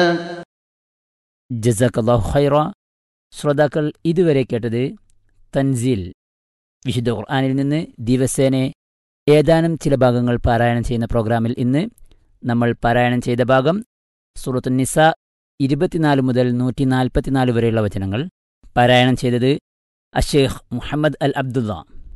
ജസക്കല്ലാഹു ഖൈറ ശ്രോതാക്കൾ ഇതുവരെ കേട്ടത് തൻസീൽ വിശുദ്ധ ഖുർആാനിൽ നിന്ന് ദിവസേന ഏതാനും ചില ഭാഗങ്ങൾ പാരായണം ചെയ്യുന്ന പ്രോഗ്രാമിൽ ഇന്ന് നമ്മൾ പാരായണം ചെയ്ത ഭാഗം സൂറത്തു നിസ ഇരുപത്തിനാല് മുതൽ നൂറ്റി നാൽപ്പത്തിനാല് വരെയുള്ള വചനങ്ങൾ പാരായണം ചെയ്തത് Ashekh Muhammad Al Abdullah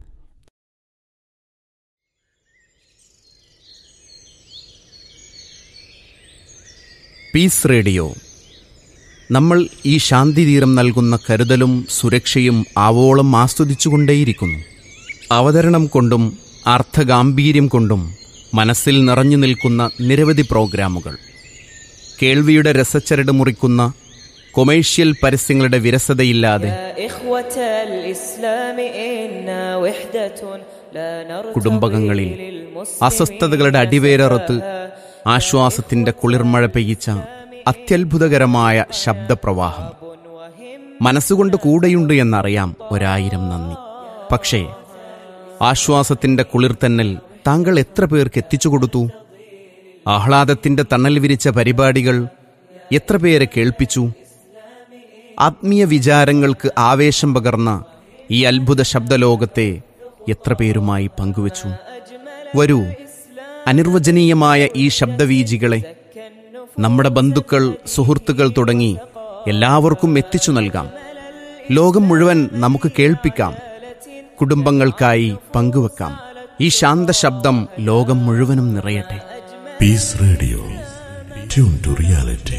Peace Radio നമ്മൾ ഈ ശാന്തിതീരം നൽകുന്ന കരുതലും സുരക്ഷയും ആവോളം ആസ്വദിച്ചുകൊണ്ടേയിരിക്കുന്നു അവതരണം കൊണ്ടും അർത്ഥഗാംഭീര്യം കൊണ്ടും മനസ്സിൽ നിറഞ്ഞു നിൽക്കുന്ന നിരവധി പ്രോഗ്രാമുകൾ കേൾവിയുടെ രസച്ചരട് മുറിക്കുന്ന കൊമേഴ്ഷ്യൽ പരസ്യങ്ങളുടെ വിരസതയില്ലാതെ يا إخوة الإسلام إنا وحدة لا نرتضي കുടുംബകങ്ങളിൽ للمسلمين അസ്വസ്ഥതകളുടെ അടിവേരറുത്ത് ആശ്വാസത്തിന്റെ കുളിർമഴ പെയ്യിച്ച അത്യത്ഭുതകരമായ ശബ്ദപ്രവാഹം മനസ്സുകൊണ്ട് കൂടെയുണ്ട് എന്നറിയാം ഒരായിരം നന്ദി പക്ഷേ ആശ്വാസത്തിന്റെ കുളിർത്തന്നൽ താങ്കൾ എത്ര പേർക്ക് എത്തിച്ചു കൊടുത്തു ആഹ്ലാദത്തിന്റെ തണൽ വിരിച്ച പരിപാടികൾ എത്ര പേരെ കേൾപ്പിച്ചു ആത്മീയ വിചാരങ്ങൾക്ക് ആവേശം പകർന്ന ഈ അത്ഭുത ശബ്ദലോകത്തെ എത്ര പേരുമായി പങ്കുവച്ചു വരൂ അനിർവചനീയമായ ഈ ശബ്ദവീജികളെ നമ്മുടെ ബന്ധുക്കൾ സുഹൃത്തുക്കൾ തുടങ്ങി എല്ലാവർക്കും എത്തിച്ചു നൽകാം ലോകം മുഴുവൻ നമുക്ക് കേൾപ്പിക്കാം കുടുംബങ്ങൾക്കായി പങ്കുവെക്കാം ഈ ശാന്ത ശബ്ദം ലോകം മുഴുവനും നിറയട്ടെ Peace Radio. Tune to reality.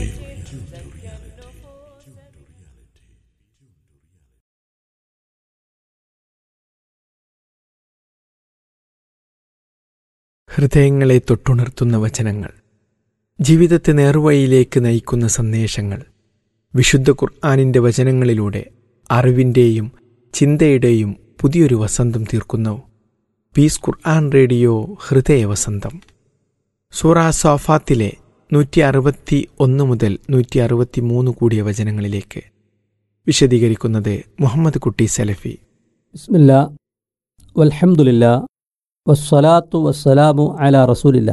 ഹൃദയങ്ങളെ തൊട്ടുണർത്തുന്ന വചനങ്ങൾ ജീവിതത്തെ നേർവഴിയിലേക്ക് നയിക്കുന്ന സന്ദേശങ്ങൾ വിശുദ്ധ ഖുർആാനിൻ്റെ വചനങ്ങളിലൂടെ അറിവിൻ്റെയും ചിന്തയുടെയും പുതിയൊരു വസന്തം തീർക്കുന്നു പീസ് ഖുർആൻ റേഡിയോ ഹൃദയ വസന്തം സൂറ സോഫാത്തിലെ നൂറ്റി അറുപത്തി ഒന്ന് മുതൽ നൂറ്റി അറുപത്തി മൂന്ന് കൂടിയ വചനങ്ങളിലേക്ക് വിശദീകരിക്കുന്നത് മുഹമ്മദ് കുട്ടി സലഫി ബിസ്മില്ല വൽഹംദുലില്ല വസ്സലാത്തു വസ്സലാമു അലാ റസൂലില്ല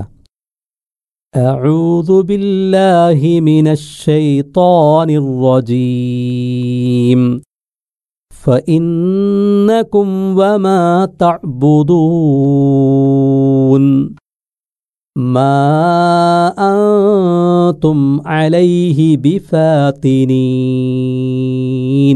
أعوذ بالله من الشيطان الرجيم فإنكم وما تعبدون ما أنتم عليه بفاتنين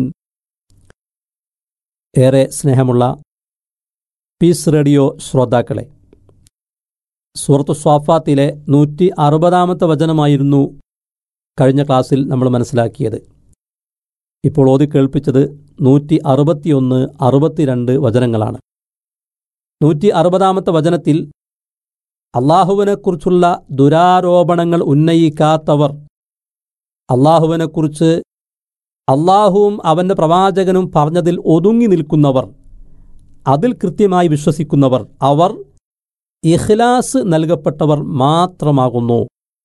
ഏറെ സ്നേഹമുള്ള പീസ് റേഡിയോ ശ്രോതാക്കളെ സൂറത്ത് സ്വാഫാത്തിലെ നൂറ്റി അറുപതാമത്തെ വചനമായിരുന്നു കഴിഞ്ഞ ക്ലാസ്സിൽ നമ്മൾ മനസ്സിലാക്കിയത് ഇപ്പോൾ ഓതി കേൾപ്പിച്ചത് നൂറ്റി അറുപത്തിയൊന്ന് അറുപത്തിരണ്ട് വചനങ്ങളാണ് നൂറ്റി അറുപതാമത്തെ വചനത്തിൽ അള്ളാഹുവിനെക്കുറിച്ചുള്ള ദുരാരോപണങ്ങൾ ഉന്നയിക്കാത്തവർ അള്ളാഹുവിനെക്കുറിച്ച് അള്ളാഹുവും അവൻ്റെ പ്രവാചകനും പറഞ്ഞതിൽ ഒതുങ്ങി നിൽക്കുന്നവർ അതിൽ കൃത്യമായി വിശ്വസിക്കുന്നവർ അവർ ഇഖ്ലാസ് നൽകപ്പെട്ടവർ മാത്രമാകുന്നു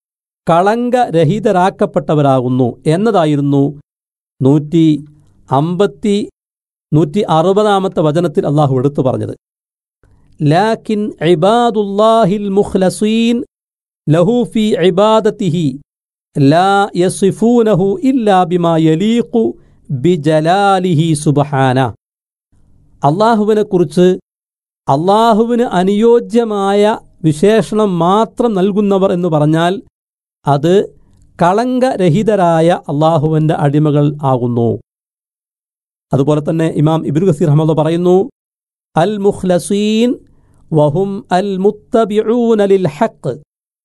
കളങ്കരഹിതരാക്കപ്പെട്ടവരാകുന്നു എന്നതായിരുന്നു നൂറ്റി അമ്പത്തി നൂറ്റി അറുപതാമത്തെ വചനത്തിൽ അള്ളാഹു എടുത്തു പറഞ്ഞത് ലാക്കിൻ ഇബാദുല്ലാഹിൽ മുഖ്ലസീൻ ലഹൂഫി ഇബാദത്തിഹി ലാ യസിഫൂനഹു ഇല്ലാ ബിമാ യലീഖു ബിജലാലിഹി സുബ്ഹാന അള്ളാഹുവിനെക്കുറിച്ച് അള്ളാഹുവിന് അനുയോജ്യമായ വിശേഷണം മാത്രം നൽകുന്നവർ എന്ന് പറഞ്ഞാൽ അത് കളങ്കരഹിതരായ അള്ളാഹുവിൻ്റെ അടിമകൾ ആകുന്നു അതുപോലെ തന്നെ ഇമാം ഇബിൻ ഗസീർ അഹമ്മദ് പറയുന്നു അൽ മുഖ്ലസീൻ വഹും അൽ മുത്തബിഊന ലിൽ ഹക്ക്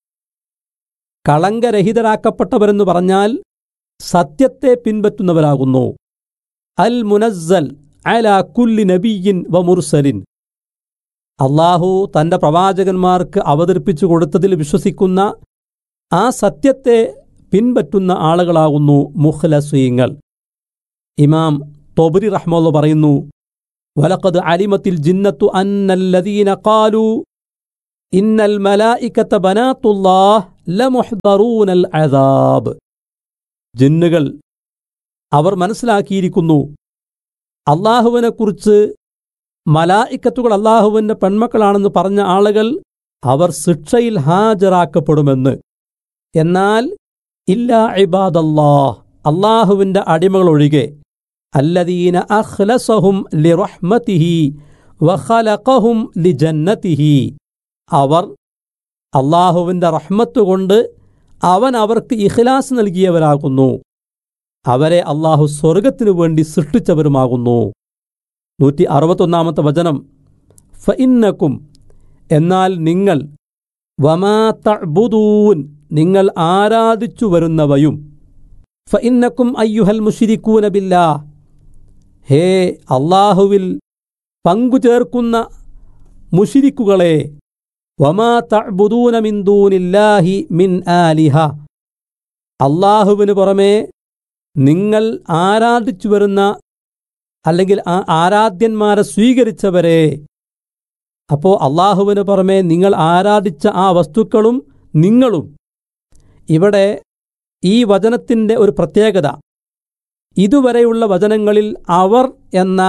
കളങ്കരഹിതരാക്കപ്പെട്ടവരെന്ന് പറഞ്ഞാൽ സത്യത്തെ പിൻപറ്റുന്നവരാകുന്നു അൽ മുനസ്സൽ അല കുല്ലി നബിയിൻ വ മുർസലിൻ അള്ളാഹു തൻ്റെ പ്രവാചകന്മാർക്ക് അവതരിപ്പിച്ചു കൊടുത്തതിൽ വിശ്വസിക്കുന്ന ആ സത്യത്തെ പിൻപറ്റുന്ന ആളുകളാകുന്നു മുഖ്ലസീങ്ങൾ ഇമാം തൊബരി റഹ്മുള്ള പറയുന്നു വലക്കത് അലിമത്തിൽ ജിന്നത്തു അന്നല്ലദീന കാലു ഇന്നൽ മലായിക്കത്ത ബനാത്തുല്ലാഹ് ലമുഹ്ദറൂനൽ അദാബ് ജിന്നുകൾ അവർ മനസ്സിലാക്കിയിരിക്കുന്നു അള്ളാഹുവിനെക്കുറിച്ച് മലായിക്കത്തുകൾ അള്ളാഹുവിൻ്റെ പെൺമക്കളാണെന്ന് പറഞ്ഞ ആളുകൾ അവർ ശിക്ഷയിൽ ഹാജരാക്കപ്പെടുമെന്ന് എന്നാൽ ഇല്ലാ ഇബാദല്ലാ അള്ളാഹുവിൻ്റെ അടിമകളൊഴികെ അല്ലദീന അഖ്ലസഹും ലിറഹ്മതിഹി വഖലഖഹും ലിജന്നതിഹി അവർ അള്ളാഹുവിൻ്റെ റഹ്മത്ത് കൊണ്ട് അവൻ അവർക്ക് ഇഖ്ലാസ് നൽകിയവരാകുന്നു അവരെ അള്ളാഹു സ്വർഗത്തിനു വേണ്ടി സൃഷ്ടിച്ചവരുമാകുന്നു നൂറ്റി അറുപത്തൊന്നാമത്തെ വചനം ഫഇന്നക്കും എന്നാൽ നിങ്ങൾ വമാ തഅ്ബുദൂൻ നിങ്ങൾ ആരാധിച്ചു വരുന്നവയും ഫഇന്നക്കും അയ്യുഹൽ മുഷിരിക്കൂന ബില്ലാ ഹേ അള്ളാഹുവിൽ പങ്കുചേർക്കുന്ന മുഷിരിക്കുകളെ വമാ തഅ്ബുദൂന മിൻ ദൂനില്ലാഹി മിൻ ആലിഹ അള്ളാഹുവിന് പുറമേ നിങ്ങൾ ആരാധിച്ചു വരുന്ന അല്ലെങ്കിൽ ആ ആരാധ്യന്മാരെ സ്വീകരിച്ചവരെ അപ്പോൾ അള്ളാഹുവിന് പുറമെ നിങ്ങൾ ആരാധിച്ച ആ വസ്തുക്കളും നിങ്ങളും ഇവിടെ ഈ വചനത്തിൻ്റെ ഒരു പ്രത്യേകത ഇതുവരെയുള്ള വചനങ്ങളിൽ അവർ എന്ന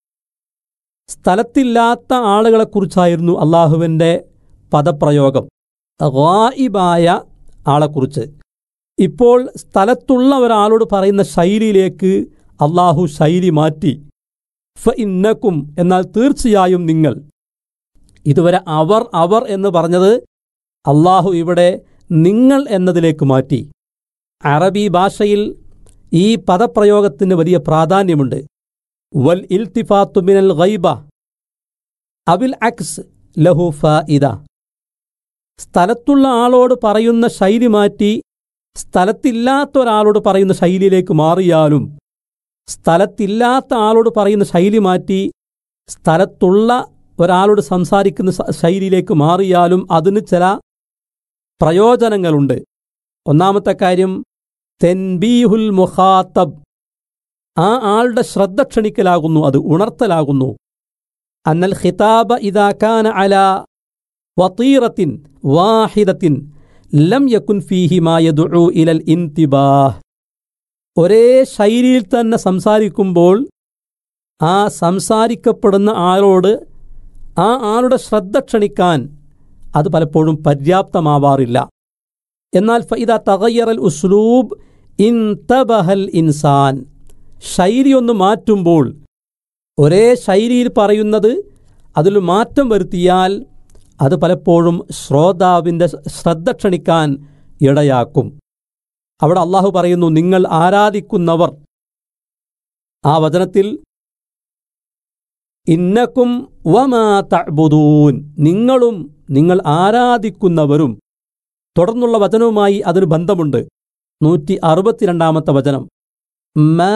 സ്ഥലത്തില്ലാത്ത ആളുകളെക്കുറിച്ചായിരുന്നു അള്ളാഹുവിൻ്റെ പദപ്രയോഗം ഗായിബായ ആളെക്കുറിച്ച് ഇപ്പോൾ സ്ഥലത്തുള്ള ഒരാളോട് പറയുന്ന ശൈലിയിലേക്ക് അള്ളാഹു ശൈലി മാറ്റി ഫ ഇന്നക്കും എന്നാൽ തീർച്ചയായും നിങ്ങൾ ഇതുവരെ അവർ അവർ എന്ന് പറഞ്ഞത് അള്ളാഹു ഇവിടെ നിങ്ങൾ എന്നതിലേക്ക് മാറ്റി അറബി ഭാഷയിൽ ഈ പദപ്രയോഗത്തിന് വലിയ പ്രാധാന്യമുണ്ട് വൽ ഇൽത്തിഫാത്തു മിനൽ ഗൈബ അവിൽ അക്സ് ലഹു ഫായിദ സ്ഥലത്തുള്ള ആളോട് പറയുന്ന ശൈലി മാറ്റി സ്ഥലത്തില്ലാത്ത ഒരാളോട് പറയുന്ന ശൈലിയിലേക്ക് മാറിയാലും സ്ഥലത്തില്ലാത്ത ആളോട് പറയുന്ന ശൈലി മാറ്റി സ്ഥലത്തുള്ള ഒരാളോട് സംസാരിക്കുന്ന സ- ശൈലിയിലേക്ക് മാറിയാലും അതിന് ചില പ്രയോജനങ്ങളുണ്ട് ഒന്നാമത്തെ കാര്യം തെൻബീഹുൽ മുഖാത്തബ് ആ ആളുടെ ശ്രദ്ധ ക്ഷണിക്കലാകുന്നു അത് ഉണർത്തലാകുന്നു അന്നൽ ഖിതാബ ഇദാക്കാന അല വതീറത്തിൻ വാഹിദത്തിൻ ലം യക്കുൻ ഫീഹി മാ യദ്ഉ ഇലൽ ഇന്തിബാഹ് ഒരേ ശൈലിയിൽ തന്നെ സംസാരിക്കുമ്പോൾ ആ സംസാരിക്കപ്പെടുന്ന ആളോട് ആ ആളുടെ ശ്രദ്ധ ക്ഷണിക്കാൻ അത് പലപ്പോഴും പര്യാപ്തമാവാറില്ല എന്നാൽ ഫൈദ തകയ്യറൽ ഉസ്ലൂബ് ഇൻതബഹൽ ഇൻസാൻ ശൈലി ഒന്ന് മാറ്റുമ്പോൾ ഒരേ ശൈലിയിൽ പറയുന്നത് അതിൽ മാറ്റം വരുത്തിയാൽ അത് പലപ്പോഴും ശ്രോതാവിൻ്റെ ശ്രദ്ധ ക്ഷണിക്കാൻ ഇടയാക്കും അവിടെ അള്ളാഹു പറയുന്നു നിങ്ങൾ ആരാധിക്കുന്നവർ ആ വചനത്തിൽ ഇന്നക്കും വമാ തഅ്ബുദൂൻ നിങ്ങളും നിങ്ങൾ ആരാധിക്കുന്നവരും തുടർന്നുള്ള വചനവുമായി അതിന് ബന്ധമുണ്ട് നൂറ്റി അറുപത്തിരണ്ടാമത്തെ വചനം മാ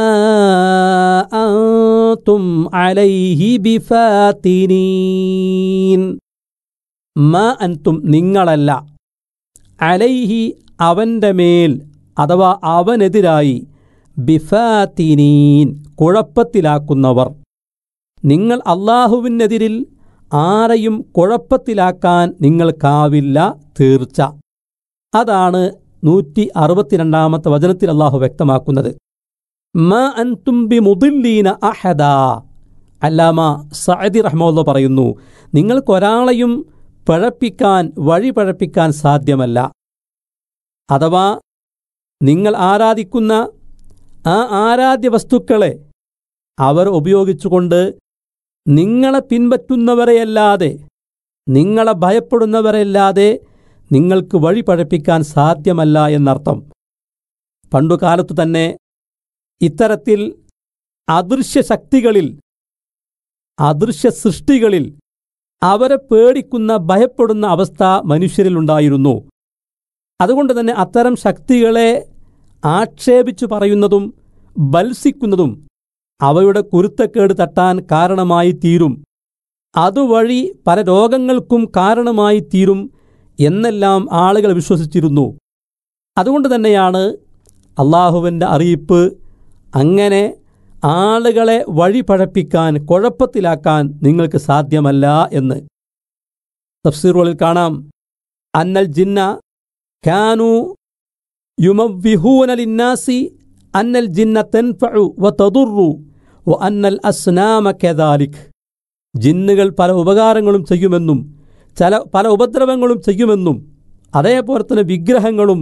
അൻതും അലൈഹി ബിഫാത്തിനീൻ മാ അൻതും നിങ്ങളല്ല അലൈഹി അവൻ്റെ മേൽ അഥവാ അവനെതിരായി ബിഫാത്തിനീൻ കുഴപ്പത്തിലാക്കുന്നവർ നിങ്ങൾ അള്ളാഹുവിനെതിരിൽ ആരെയും കുഴപ്പത്തിലാക്കാൻ നിങ്ങൾക്കാവില്ല തീർച്ച അതാണ് നൂറ്റി അറുപത്തിരണ്ടാമത്തെ വചനത്തിൽ അള്ളാഹു വ്യക്തമാക്കുന്നത് മ അൻതും ബി മുദില്ലീന അഹദ അല്ലാമ സഅദി റഹ്മുള്ള പറയുന്നു നിങ്ങൾക്കൊരാളെയും പഴപ്പിക്കാൻ വഴി പഴപ്പിക്കാൻ സാധ്യമല്ല അഥവാ നിങ്ങൾ ആരാധിക്കുന്ന ആ ആരാധ്യ വസ്തുക്കളെ അവർ ഉപയോഗിച്ചുകൊണ്ട് നിങ്ങളെ പിൻപറ്റുന്നവരെയല്ലാതെ നിങ്ങളെ ഭയപ്പെടുന്നവരെയല്ലാതെ നിങ്ങൾക്ക് വഴി പഴപ്പിക്കാൻ സാധ്യമല്ല എന്നർത്ഥം പണ്ടുകാലത്തു തന്നെ ഇത്തരത്തിൽ അദൃശ്യ ശക്തികളിൽ അദൃശ്യ സൃഷ്ടികളിൽ അവരെ പേടിക്കുന്ന ഭയപ്പെടുന്ന അവസ്ഥ മനുഷ്യരിലുണ്ടായിരുന്നു അതുകൊണ്ട് തന്നെ അത്തരം ശക്തികളെ ആക്ഷേപിച്ചു പറയുന്നതും ബത്സിക്കുന്നതും അവയുടെ കുരുത്തക്കേട് തട്ടാൻ കാരണമായി തീരും അതുവഴി പല രോഗങ്ങൾക്കും കാരണമായി തീരും എന്നെല്ലാം ആളുകൾ വിശ്വസിച്ചിരുന്നു അതുകൊണ്ട് തന്നെയാണ് അള്ളാഹുവിൻ്റെ അറിയിപ്പ് അങ്ങനെ ആളുകളെ വഴി പഴപ്പിക്കാൻ കുഴപ്പത്തിലാക്കാൻ നിങ്ങൾക്ക് സാധ്യമല്ല എന്ന് തഫ്സീറുകളിൽ കാണാം അന്നൽ ജിന്ന കാനു യുമവ്വിഹൂന ലിന്നാസി അന്നൽ ജിന്ന തെൻഫഉ വ തദുറു വ അന്നൽ അസ്നാമ കെദാലിക് ജിന്നുകൾ പല ഉപകാരങ്ങളും ചെയ്യുമെന്നും ചില പല ഉപദ്രവങ്ങളും ചെയ്യുമെന്നും അതേപോലെ തന്നെ വിഗ്രഹങ്ങളും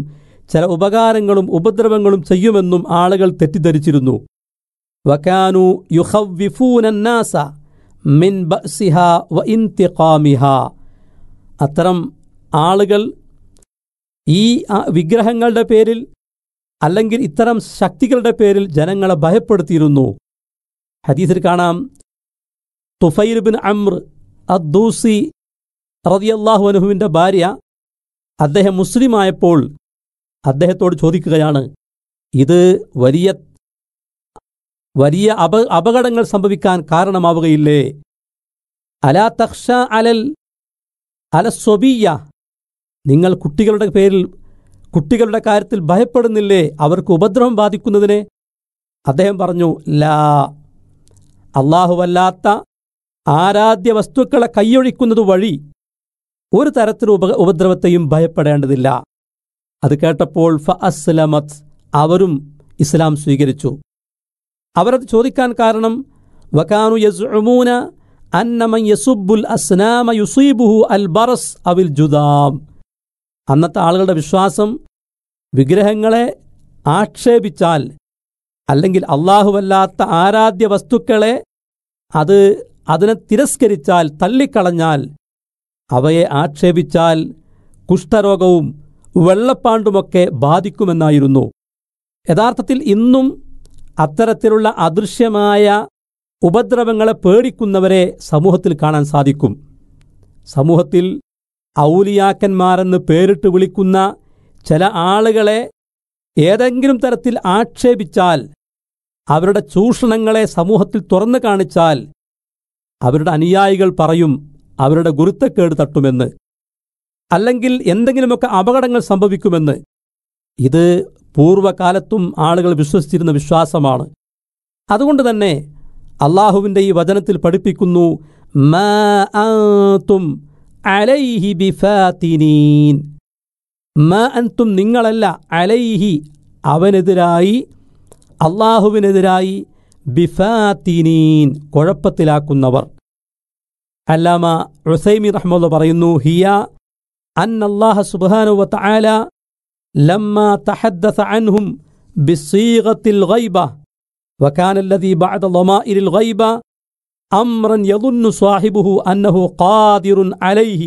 ചില ഉപകാരങ്ങളും ഉപദ്രവങ്ങളും ചെയ്യുമെന്നും ആളുകൾ തെറ്റിദ്ധരിച്ചിരുന്നു വക്കാനു യുഹവ്വിഫൂനന്നാസ മിൻ ബസിഹ വ ഇന്തിഖാമിഹ അത്തരം ആളുകൾ ഈ ആ, വിഗ്രഹങ്ങളുടെ പേരിൽ അല്ലെങ്കിൽ ഇത്തരം ശക്തികളുടെ പേരിൽ ജനങ്ങളെ ഭയപ്പെടുത്തിയിരുന്നു ഹദീസിൽ കാണാം തുഫൈൽ ബിൻ അമ്ര അദ്ദൂസി റതിയല്ലാഹു അനുഹുവിൻ്റെ ഭാര്യ അദ്ദേഹം മുസ്ലിമായപ്പോൾ അദ്ദേഹത്തോട് ചോദിക്കുകയാണ് ഇത് വലിയ വലിയ അപ അപകടങ്ങൾ സംഭവിക്കാൻ കാരണമാവുകയില്ലേ അലാ തക്ഷ അലൽ അല സ്വബീയ നിങ്ങൾ കുട്ടികളുടെ പേരിൽ കുട്ടികളുടെ കാര്യത്തിൽ ഭയപ്പെടുന്നില്ലേ അവർക്ക് ഉപദ്രവം ബാധിക്കുന്നതിനെ അദ്ദേഹം പറഞ്ഞു ലാ അള്ളാഹുവല്ലാത്ത ആരാധ്യ വസ്തുക്കളെ കൈയൊഴിക്കുന്നത് വഴി ഒരു തരത്തിലും ഉപ ഉപദ്രവത്തെയും ഭയപ്പെടേണ്ടതില്ല അത് കേട്ടപ്പോൾ ഫ അസ്ലമത് അവരും ഇസ്ലാം സ്വീകരിച്ചു അവരത് ചോദിക്കാൻ കാരണം വകാനു യസ്ഉമൂന അന്നമൻ യസുബുൽ അസ്നാമ യുസീബുഹു അൽ ബറസ് അവിൽ ജുദാം അന്നത്തെ ആളുകളുടെ വിശ്വാസം വിഗ്രഹങ്ങളെ ആക്ഷേപിച്ചാൽ അല്ലെങ്കിൽ അള്ളാഹുവല്ലാത്ത ആരാധ്യ വസ്തുക്കളെ അത് അതിനെ തിരസ്കരിച്ചാൽ തള്ളിക്കളഞ്ഞാൽ അവയെ ആക്ഷേപിച്ചാൽ കുഷ്ഠരോഗവും വെള്ളപ്പാണ്ടുമൊക്കെ ബാധിക്കുമെന്നായിരുന്നു യഥാർത്ഥത്തിൽ ഇന്നും അത്തരത്തിലുള്ള അദൃശ്യമായ ഉപദ്രവങ്ങളെ പേടിക്കുന്നവരെ സമൂഹത്തിൽ കാണാൻ സാധിക്കും സമൂഹത്തിൽ ഔലിയാക്കന്മാരെന്ന് പേരിട്ട് വിളിക്കുന്ന ചില ആളുകളെ ഏതെങ്കിലും തരത്തിൽ ആക്ഷേപിച്ചാൽ അവരുടെ ചൂഷണങ്ങളെ സമൂഹത്തിൽ തുറന്നു കാണിച്ചാൽ അവരുടെ അനുയായികൾ പറയും അവരുടെ ഗുരുത്തക്കേട് തട്ടുമെന്ന് അല്ലെങ്കിൽ എന്തെങ്കിലുമൊക്കെ അപകടങ്ങൾ സംഭവിക്കുമെന്ന് ഇത് പൂർവ്വകാലത്തും ആളുകൾ വിശ്വസിച്ചിരുന്ന വിശ്വാസമാണ് അതുകൊണ്ട് തന്നെ അള്ളാഹുവിൻ്റെ ഈ വചനത്തിൽ പഠിപ്പിക്കുന്നു മാ അൻതും അലൈഹി ബിഫാത്തിനീൻ മാ അൻതും നിങ്ങളല്ല അലൈഹി അവനെതിരായി അള്ളാഹുവിനെതിരായി ബിഫാത്തിനീൻ കുഴപ്പത്തിലാക്കുന്നവർ അല്ലാമ ഉസൈമി റഹ്മുള്ള പറയുന്നു ഹിയ അൻ അള്ളാഹ സുബാനു വതആല لما تحدث عنهم بصيغة الغيبة وكان الذي بعد ضمائر الغيبة أمرا يظن صاحبه أنه قادر عليه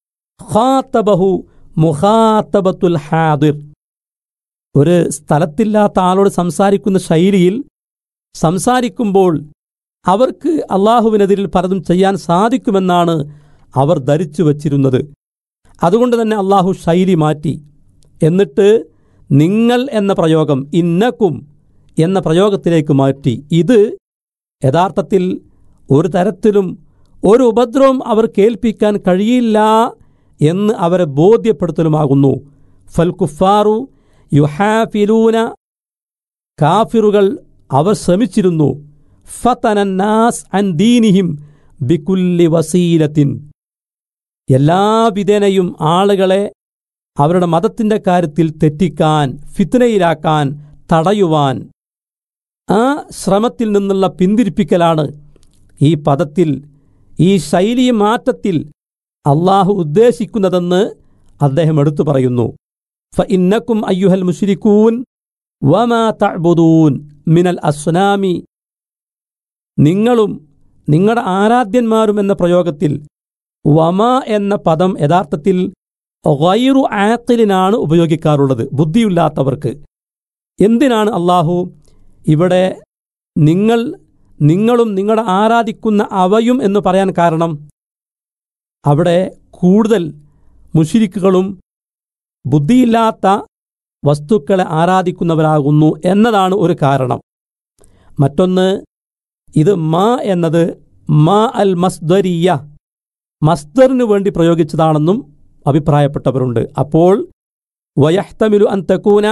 خاطبه مخاطبة الحاضر ഒരു സ്ഥലത്തില്ലാത്ത ആളോട് സംസാരിക്കുന്ന ശൈലിയിൽ സംസാരിക്കുമ്പോൾ അവർക്ക് അള്ളാഹുവിനെതിരിൽ പലതും ചെയ്യാൻ സാധിക്കുമെന്നാണ് അവർ ധരിച്ചു വച്ചിരുന്നത് അതുകൊണ്ട് തന്നെ അള്ളാഹു ശൈലി മാറ്റി എന്നിട്ട് നിങ്ങൾ എന്ന പ്രയോഗം ഇന്നക്കും എന്ന പ്രയോഗത്തിലേക്ക് മാറ്റി ഇത് യഥാർത്ഥത്തിൽ ഒരു തരത്തിലും ഒരു ഉപദ്രവം അവർ കേൾപ്പിക്കാൻ കഴിയില്ല എന്ന് അവരെ ബോധ്യപ്പെടുത്തലുമാകുന്നു ഫൽ കുഫാറു യുഹാഫിലൂന കാഫിറുകൾ അവർ ശ്രമിച്ചിരുന്നു ഫതനന്നാസ് അൻ ദീനിഹിം ബിക്കുല്ലി വസീലത്തിൻ എല്ലാ വിധേനയും ആളുകളെ അവരുടെ മതത്തിന്റെ കാര്യത്തിൽ തെറ്റിക്കാൻ ഫിത്നയിലാക്കാൻ തടയുവാൻ ആ ശ്രമത്തിൽ നിന്നുള്ള പിന്തിരിപ്പിക്കലാണ് ഈ പദത്തിൽ ഈ ശൈലി മാറ്റത്തിൽ അള്ളാഹു ഉദ്ദേശിക്കുന്നതെന്ന് അദ്ദേഹം എടുത്തു പറയുന്നു ഫ ഇന്നക്കും അയ്യുഹൽ മുഷിരിക്കൂൻ വമാ തഅ്ബുദൂൻ മിനൽ അസ്നാമി നിങ്ങളും നിങ്ങളുടെ ആരാധ്യന്മാരും എന്ന പ്രയോഗത്തിൽ വമ എന്ന പദം യഥാർത്ഥത്തിൽ ഗൈറു ആക്കിലിനാണ് ഉപയോഗിക്കാറുള്ളത് ബുദ്ധിയില്ലാത്തവർക്ക് എന്തിനാണ് അള്ളാഹു ഇവിടെ നിങ്ങൾ നിങ്ങളും നിങ്ങളുടെ ആരാധിക്കുന്ന അവയും എന്ന് പറയാൻ കാരണം അവിടെ കൂടുതൽ മുഷിരിക്കുകളും ബുദ്ധിയില്ലാത്ത വസ്തുക്കളെ ആരാധിക്കുന്നവരാകുന്നു എന്നതാണ് ഒരു കാരണം മറ്റൊന്ന് ഇത് മാ എന്നത് മാ അൽ മസ്ദരിയ മസ്ദറിനു വേണ്ടി പ്രയോഗിച്ചതാണെന്നും അഭിപ്രായപ്പെട്ടവരുണ്ട് അപ്പോൾ വയഹ്തമിലു അൻ തക്കൂന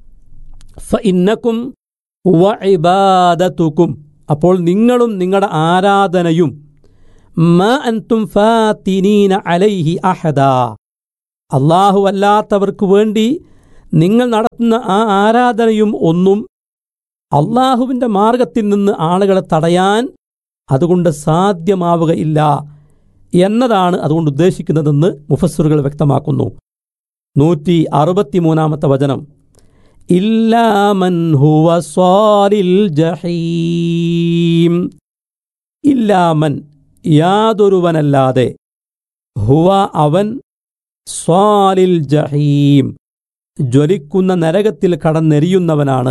ഫ ഇന്നക്കും വ ഇബാദത്തുക്കും അപ്പോൾ നിങ്ങളും നിങ്ങളുടെ ആരാധനയും മ അൻതും ഫാത്തിനീന അലൈഹി അഹദ അള്ളാഹു അല്ലാത്തവർക്ക് വേണ്ടി നിങ്ങൾ നടത്തുന്ന ആ ആരാധനയും ഒന്നും അള്ളാഹുവിൻ്റെ മാർഗത്തിൽ നിന്ന് ആളുകളെ തടയാൻ അതുകൊണ്ട് സാധ്യമാവുകയില്ല എന്നതാണ് അതുകൊണ്ട് ഉദ്ദേശിക്കുന്നതെന്ന് മുഫസ്സറുകൾ വ്യക്തമാക്കുന്നു നൂറ്റി അറുപത്തിമൂന്നാമത്തെ വചനം ഇല്ലാമൻ ഹുവ സ്വാലിൽ ജഹീം ഇല്ലാമൻ യാതൊരുവനല്ലാതെ ഹുവ അവൻ സ്വാലിൽ ജഹീം ജ്വലിക്കുന്ന നരകത്തിൽ കടന്നെരിയുന്നവനാണ്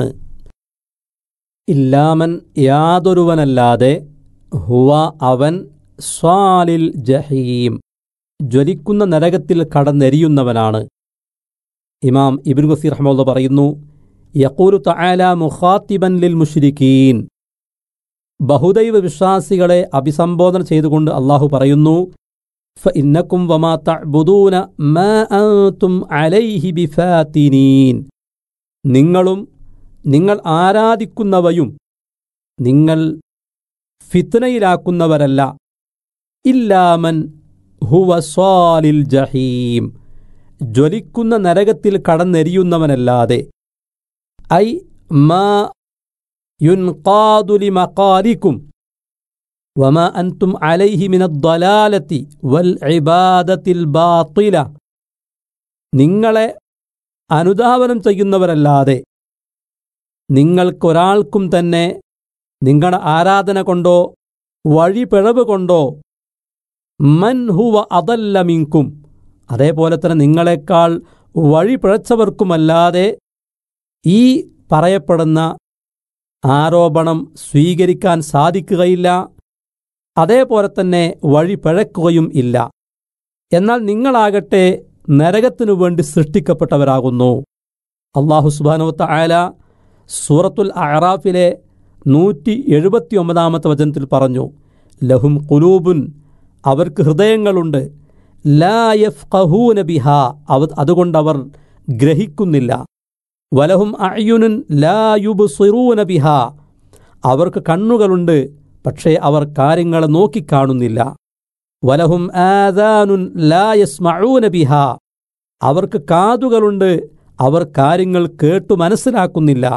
ഇല്ലാമൻ യാതൊരുവനല്ലാതെ ഹുവ അവൻ സ്വാലിൽ ജഹീം ജ്വലിക്കുന്ന നരകത്തിൽ കടന്നെരിയുന്നവനാണ് ഇമാം ഇബിൻ ഗസീർ റഹ്മുള്ള പറയുന്നു യക്കൂലു തആല മുഖാത്തിബൻ ലിൽ മുഷ്രിക്കീൻ ബഹുദൈവ വിശ്വാസികളെ അഭിസംബോധന ചെയ്തുകൊണ്ട് അള്ളാഹു പറയുന്നു فإنكم وما تعبدون ما أنتم عليه بفاتنين നിങ്ങളും നിങ്ങൾ ആരാധിക്കുന്നവയും നിങ്ങൾ ഫിത്നയിലാക്കുന്നവരല്ല ഇല്ലാമൻ ഹുവ സ്വാലിൽ ജഹീം ജ്വലിക്കുന്ന നരകത്തിൽ കടന്നെരിയുന്നവനല്ലാതെ ഐ മാ യുൻഖാദു ലിമഖാലിക്കും വമാ അൻതും അലൈഹി മിനദ്ദലാലത്തി വൽ ഇബാദത്തിൽ ബാത്തില നിങ്ങളെ അനുധാവനം ചെയ്യുന്നവരല്ലാതെ നിങ്ങൾക്കൊരാൾക്കും തന്നെ നിങ്ങളുടെ ആരാധന കൊണ്ടോ വഴിപിഴവ് കൊണ്ടോ മൻ ഹുവ അതല്ല മിങ്കും അതേപോലെ തന്നെ നിങ്ങളെക്കാൾ വഴി പിഴച്ചവർക്കുമല്ലാതെ ഈ പറയപ്പെടുന്ന ആരോപണം സ്വീകരിക്കാൻ സാധിക്കുകയില്ല അതേപോലെ തന്നെ വഴി പിഴക്കുകയും ഇല്ല എന്നാൽ നിങ്ങളാകട്ടെ നരകത്തിനു വേണ്ടി സൃഷ്ടിക്കപ്പെട്ടവരാകുന്നു അള്ളാഹു സുബാനുവത്ത ആല സൂറത്തുൽ അറാഫിലെ നൂറ്റി എഴുപത്തി ഒമ്പതാമത്തെ വചനത്തിൽ പറഞ്ഞു ലഹും കുലൂബുൻ അവർക്ക് ഹൃദയങ്ങളുണ്ട് ലാ യഫ് കഹൂന ബിഹ അവ അതുകൊണ്ടവർ ഗ്രഹിക്കുന്നില്ല വലഹും അയ്യുനുൻ ലാ യുബ്സിറൂന ബിഹ അവർക്ക് കണ്ണുകളുണ്ട് പക്ഷേ അവർ കാര്യങ്ങളെ നോക്കിക്കാണുന്നില്ല വലഹും ആദാനുൻ ലാ യസ്മഊന ബിഹ അവർക്ക് കാതുകളുണ്ട് അവർ കാര്യങ്ങൾ കേട്ടു മനസ്സിലാക്കുന്നില്ല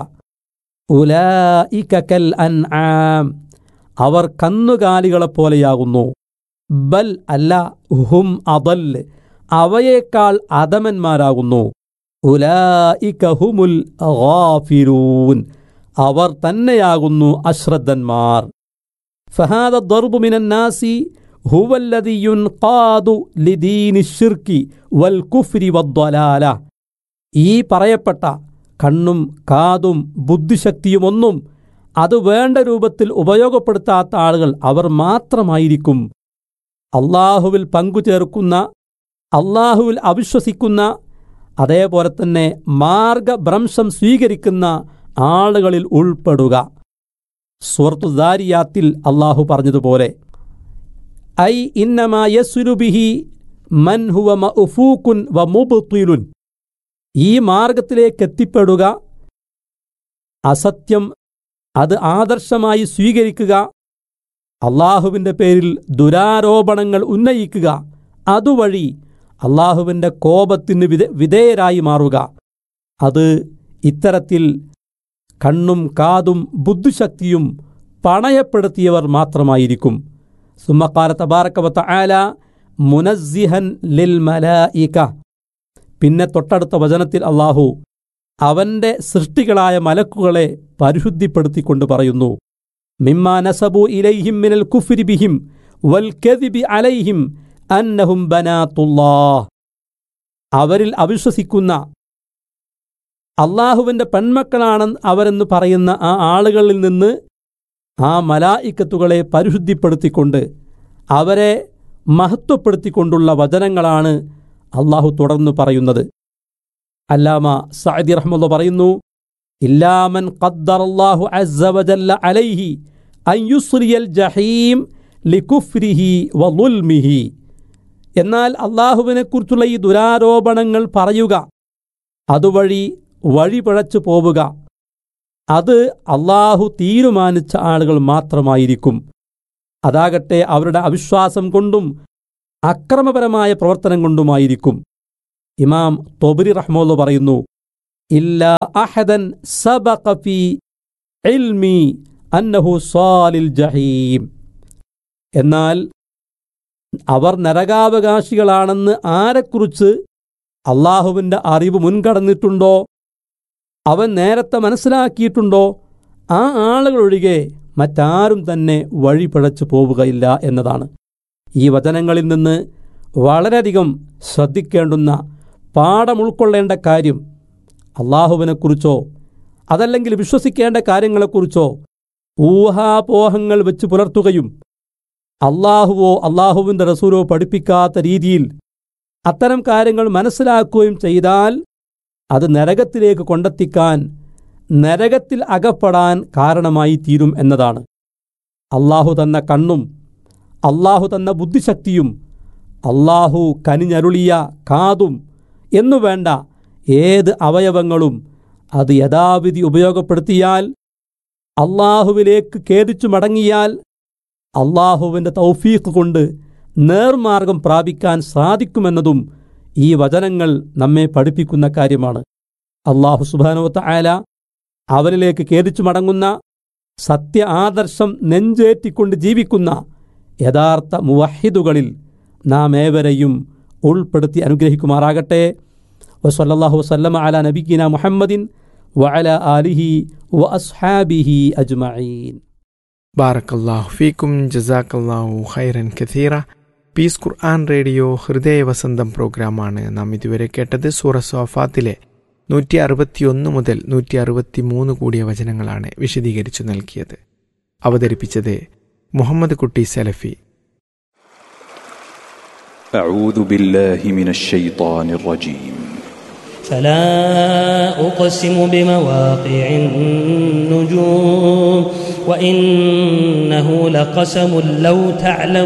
ഉലായിക കൽ അൻആം അവർ കന്നുകാലികളെപ്പോലെയാകുന്നു ബൽ അല്ല ഹും അദൽ അവയേക്കാൾ അധമന്മാരാകുന്നു ഉലായിക ഹുമുൽ ഗാഫിരൂൻ അവർ തന്നെയാകുന്നു അശ്രദ്ധന്മാർ فهذا الضرب من الناس هو الذي ينقاد لدين الشرك والكفر والضلالة ഈ പറയപ്പെട്ട കണ്ണും കാതും ബുദ്ധിശക്തിയുമൊന്നും അത് വേണ്ട രൂപത്തിൽ ഉപയോഗപ്പെടുത്താത്ത ആളുകൾ അവർ മാത്രമായിരിക്കും അള്ളാഹുവിൽ പങ്കുചേർക്കുന്ന അള്ളാഹുവിൽ അവിശ്വസിക്കുന്ന അതേപോലെ തന്നെ മാർഗഭ്രംശം സ്വീകരിക്കുന്ന ആളുകളിൽ ഉൾപ്പെടുക സുഹൃത്തുദാരിയാത്തിൽ അള്ളാഹു പറഞ്ഞതുപോലെ ഐ ഇന്നമാ യസ്ലുബിഹി മൻ ഹുവ മഅ്ഫൂക്കുൻ വ മുബ്തിലുൻ ഈ മാർഗത്തിലേക്ക് എത്തിപ്പെടുക അസത്യം അത് ആദർശമായി സ്വീകരിക്കുക അള്ളാഹുവിൻ്റെ പേരിൽ ദുരാരോപണങ്ങൾ ഉന്നയിക്കുക അതുവഴി അള്ളാഹുവിൻ്റെ കോപത്തിന് വിധ വിധേയരായി മാറുക അത് ഇത്തരത്തിൽ കണ്ണും കാതും ബുദ്ധിശക്തിയും പണയപ്പെടുത്തിയവർ മാത്രമായിരിക്കും സുമ്മക്കാല തബാറക്കവത്ത ആല മുനസ്സിഹൻ ലിൽ മലായിക പിന്നെ തൊട്ടടുത്ത വചനത്തിൽ അള്ളാഹു അവന്റെ സൃഷ്ടികളായ മലക്കുകളെ പരിശുദ്ധിപ്പെടുത്തിക്കൊണ്ട് പറയുന്നു മിമ്മാ നസബു ഇലൈഹിം മിനൽ കുഫ്രി ബിഹിം വൽ കദിബി അലൈഹിം അന്നഹും ബനാത്തുല്ലാഹ് അവരിൽ അവിശ്വസിക്കുന്ന അള്ളാഹുവിൻ്റെ പെൺമക്കളാണെന്ന് അവരെന്ന് പറയുന്ന ആ ആളുകളിൽ നിന്ന് ആ മലായിക്കത്തുകളെ പരിശുദ്ധിപ്പെടുത്തിക്കൊണ്ട് അവരെ മഹത്വപ്പെടുത്തിക്കൊണ്ടുള്ള വചനങ്ങളാണ് അള്ളാഹു തുടർന്ന് പറയുന്നത് അല്ലാമ സഅദി റഹ്മുള്ള പറയുന്നു ഇല്ലാമൻ ഖദ്ദറല്ലാഹു അസ്സ വജല്ല അലൈഹി അൻ യുസ്രിയൽ ജഹീം ലികുഫ്രിഹി വളുൽമിഹി എന്നാൽ അള്ളാഹുവിനെക്കുറിച്ചുള്ള ഈ ദുരാരോപണങ്ങൾ പറയുക അതുവഴി വഴി പിഴച്ചു പോവുക അത് അള്ളാഹു തീരുമാനിച്ച ആളുകൾ മാത്രമായിരിക്കും അതാകട്ടെ അവരുടെ അവിശ്വാസം കൊണ്ടും അക്രമപരമായ പ്രവർത്തനം കൊണ്ടുമായിരിക്കും ഇമാം തൊബരി റഹ്മോല് പറയുന്നു ഇല്ല അഹദൻ സബഖ ഫീ ഇൽമി അന്നഹു സ്വാലിൽ ജഹീം എന്നാൽ അവർ നരകാവകാശികളാണെന്ന് ആരെക്കുറിച്ച് അള്ളാഹുവിൻ്റെ അറിവ് മുൻകടന്നിട്ടുണ്ടോ അവൻ നേരത്തെ മനസ്സിലാക്കിയിട്ടുണ്ടോ ആ ആളുകളൊഴികെ മറ്റാരും തന്നെ വഴി പിഴച്ചു പോവുകയില്ല എന്നതാണ് ഈ വചനങ്ങളിൽ നിന്ന് വളരെയധികം ശ്രദ്ധിക്കേണ്ടുന്ന പാഠം ഉൾക്കൊള്ളേണ്ട കാര്യം അള്ളാഹുവിനെക്കുറിച്ചോ അതല്ലെങ്കിൽ വിശ്വസിക്കേണ്ട കാര്യങ്ങളെക്കുറിച്ചോ ഊഹാപോഹങ്ങൾ വെച്ച് പുലർത്തുകയും അള്ളാഹുവോ അള്ളാഹുവിൻ്റെ റസൂലോ പഠിപ്പിക്കാത്ത രീതിയിൽ അത്തരം കാര്യങ്ങൾ മനസ്സിലാക്കുകയും ചെയ്താൽ അത് നരകത്തിലേക്ക് കൊണ്ടെത്തിക്കാൻ നരകത്തിൽ അകപ്പെടാൻ കാരണമായി തീരും എന്നതാണ് അള്ളാഹു തന്ന കണ്ണും അള്ളാഹു തന്ന ബുദ്ധിശക്തിയും അള്ളാഹു കനിഞ്ഞരുളിയ കാതും എന്നു വേണ്ട ഏത് അവയവങ്ങളും അത് യഥാവിധി ഉപയോഗപ്പെടുത്തിയാൽ അള്ളാഹുവിലേക്ക് ഖേദിച്ചു മടങ്ങിയാൽ അള്ളാഹുവിൻ്റെ തൗഫീഖ് കൊണ്ട് നേർമാർഗം പ്രാപിക്കാൻ സാധിക്കുമെന്നതും ഈ വചനങ്ങൾ നമ്മെ പഠിപ്പിക്കുന്ന കാര്യമാണ് അള്ളാഹു സുബാനുവത്ത ആല അവനിലേക്ക് ഖേദിച്ചു മടങ്ങുന്ന സത്യ ആദർശം നെഞ്ചേറ്റിക്കൊണ്ട് ജീവിക്കുന്ന യഥാർത്ഥ മുവഹിദുകളിൽ നാം ഏവരെയും ഉൾപ്പെടുത്തി അനുഗ്രഹിക്കുമാറാകട്ടെ വസല്ലാഹു വസല്ലമ അല നബിഗിന മുഹമ്മദിൻ വഅല ആലിഹി വ അസ്ഹാബിഹി അജ്മഈൻ ബാറക്കല്ലാഹു ഫീക്കും ജസാക്കല്ലാഹു ഖൈറൻ കഥീറ പീസ് ഖുർആൻ റേഡിയോ ഹൃദയ വസന്തം പ്രോഗ്രാമാണ് നാം ഇതുവരെ കേട്ടത് സൂറ സോഫാത്തിലെ നൂറ്റി അറുപത്തിയൊന്ന് മുതൽ നൂറ്റി അറുപത്തി മൂന്ന് കൂടിയ വചനങ്ങളാണ് വിശദീകരിച്ചു നൽകിയത് അവതരിപ്പിച്ചത് മുഹമ്മദ് കുട്ടി സലഫി أعوذ بالله من الشيطان الرجيم فلا أقسم بمواقع النجوم وإنه لقسم لو تعلم